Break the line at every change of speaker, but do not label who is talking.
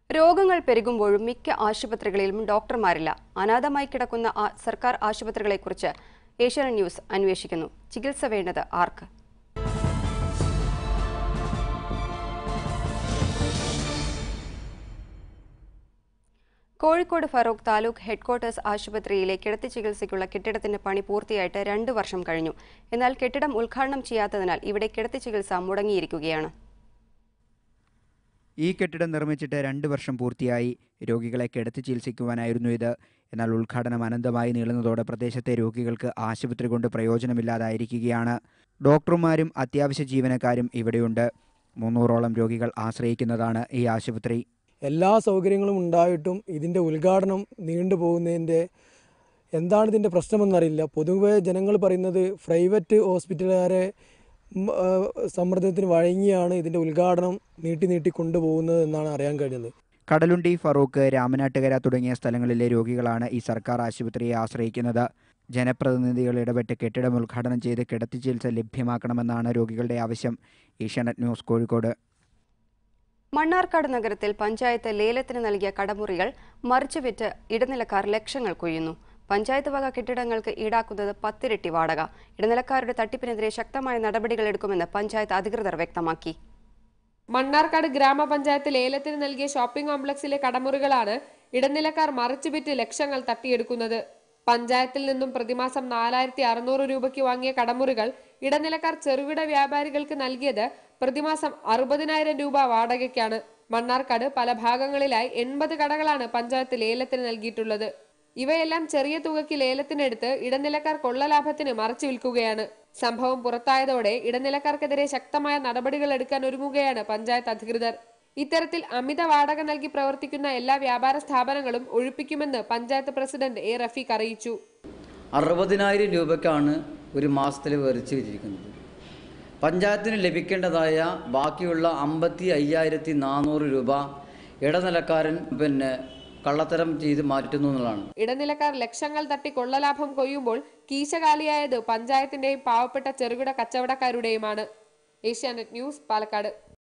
രോഗങ്ങൾ പെരുകുമ്പോഴും മിക്ക ആശുപത്രികളിലും ഡോക്ടർമാരില്ല അനാഥമായി കിടക്കുന്ന ആ- സർക്കാർ ആശുപത്രികളെക്കുറിച്ച് ഏഷ്യാനെറ്റ് ന്യൂസ് അന്വേഷിക്കുന്നു ചികിത്സ വേണ്ടത് ആർക്ക് കോഴിക്കോട് ഫറൂഖ് താലൂക്ക് ഹെഡ്ക്വാർട്ടേഴ്സ് ആശുപത്രിയിലെ കിടത്തി ചികിത്സയ്ക്കുള്ള കെട്ടിടത്തിന്റെ പണി പൂർത്തിയായിട്ട് രണ്ട് വർഷം കഴിഞ്ഞു എന്നാൽ കെട്ടിടം ഉദ്ഘാടനം ചെയ്യാത്തതിനാൽ ഇവിടെ കിടത്തി ചികിത്സ മുടങ്ങിയിരിക്കുകയാണ്
ഈ കെട്ടിടം നിർമ്മിച്ചിട്ട് രണ്ട് വർഷം പൂർത്തിയായി രോഗികളെ കിടത്തി ചികിത്സിക്കുവാനായിരുന്നു ഇത് എന്നാൽ ഉദ്ഘാടനം അനന്തമായി നീളുന്നതോടെ പ്രദേശത്തെ രോഗികൾക്ക് ആശുപത്രി കൊണ്ട് പ്രയോജനമില്ലാതായിരിക്കുകയാണ് ഡോക്ടർമാരും അത്യാവശ്യ ജീവനക്കാരും ഇവിടെയുണ്ട് മുന്നൂറോളം രോഗികൾ ആശ്രയിക്കുന്നതാണ് ഈ ആശുപത്രി
എല്ലാ സൗകര്യങ്ങളും ഉണ്ടായിട്ടും ഇതിൻ്റെ ഉദ്ഘാടനം നീണ്ടുപോകുന്നതിൻ്റെ എന്താണ് ഇതിൻ്റെ പ്രശ്നമെന്നറിയില്ല പൊതുവെ ജനങ്ങൾ പറയുന്നത് പ്രൈവറ്റ് ഹോസ്പിറ്റലുകാരെ ഉം, ആ, സമ്മർദ്ദത്തിന് വഴങ്ങിയാണ് ഇതിൻ്റെ ഉദ്ഘാടനം നീട്ടി നീട്ടി കൊണ്ടുപോകുന്നത് എന്നാണ് അറിയാൻ കഴിഞ്ഞത്
കടലുണ്ടി ഫറൂഖ് രാമനാട്ടുകര തുടങ്ങിയ സ്ഥലങ്ങളിലെ രോഗികളാണ് ഈ സർക്കാർ ആശുപത്രിയെ ആശ്രയിക്കുന്നത് ജനപ്രതിനിധികൾ ഇടപെട്ട് കെട്ടിടം ഉദ്ഘാടനം ചെയ്ത് കിടത്തി ചികിത്സ ലഭ്യമാക്കണമെന്നാണ് രോഗികളുടെ ആവശ്യം ഏഷ്യാനെറ്റ് ന്യൂസ് കോഴിക്കോട്
മണ്ണാർക്കാട് നഗരത്തിൽ പഞ്ചായത്ത് ലേലത്തിന് നൽകിയ കടമുറികൾ മറിച്ചുവിറ്റ് ഇടനിലക്കാർ ലക്ഷങ്ങൾ കൊയ്യുന്നു പഞ്ചായത്ത് വക കെട്ടിടങ്ങൾക്ക് ഈടാക്കുന്നത് പത്തിരട്ടി വാടക ഇടനിലക്കാരുടെ തട്ടിപ്പിനെതിരെ ശക്തമായ നടപടികളെടുക്കുമെന്ന് പഞ്ചായത്ത് അധികൃതർ വ്യക്തമാക്കി
മണ്ണാർക്കാട് ഗ്രാമപഞ്ചായത്ത് ലേലത്തിന് നൽകിയ ഷോപ്പിംഗ് കോംപ്ലക്സിലെ കടമുറികളാണ് ഇടനിലക്കാർ മറിച്ചുവിറ്റ് ലക്ഷങ്ങൾ തട്ടിയെടുക്കുന്നത് പഞ്ചായത്തിൽ നിന്നും പ്രതിമാസം നാലായിരത്തി അറുന്നൂറ് രൂപയ്ക്ക് വാങ്ങിയ കടമുറികൾ ഇടനിലക്കാർ ചെറുകിട വ്യാപാരികൾക്ക് നൽകിയത് പ്രതിമാസം അറുപതിനായിരം രൂപ വാടകയ്ക്കാണ് മണ്ണാർക്കാട് പല ഭാഗങ്ങളിലായി എൺപത് കടകളാണ് പഞ്ചായത്ത് ലേലത്തിന് നൽകിയിട്ടുള്ളത് ഇവയെല്ലാം ചെറിയ തുകയ്ക്ക് ലേലത്തിനെടുത്ത് ഇടനിലക്കാർ കൊള്ളലാഭത്തിന് മറച്ചു വിൽക്കുകയാണ് സംഭവം പുറത്തായതോടെ ഇടനിലക്കാർക്കെതിരെ ശക്തമായ നടപടികൾ എടുക്കാൻ ഒരുങ്ങുകയാണ് പഞ്ചായത്ത് അധികൃതർ ഇത്തരത്തിൽ അമിത വാടക നൽകി പ്രവർത്തിക്കുന്ന എല്ലാ വ്യാപാര സ്ഥാപനങ്ങളും ഒഴിപ്പിക്കുമെന്ന് പഞ്ചായത്ത് പ്രസിഡന്റ് എ റഫീഖ് അറിയിച്ചു
അറുപതിനായിരം രൂപയ്ക്കാണ് ഒരു മാസത്തിൽ വരച്ച് വെച്ചിരിക്കുന്നത് പഞ്ചായത്തിന് ലഭിക്കേണ്ടതായ ബാക്കിയുള്ള അമ്പത്തി അയ്യായിരത്തി നാനൂറ് രൂപ ഇടനിലക്കാരൻ പിന്നെ കള്ളത്തരം ചെയ്ത് മാറ്റുന്നു എന്നുള്ളതാണ്
ഇടനിലക്കാർ ലക്ഷങ്ങൾ തട്ടി കൊള്ളലാഭം കൊയ്യുമ്പോൾ കീശ കാലിയായത് പഞ്ചായത്തിന്റെയും പാവപ്പെട്ട ചെറുകിട കച്ചവടക്കാരുടെയുമാണ് ഏഷ്യാനെറ്റ് ന്യൂസ് പാലക്കാട്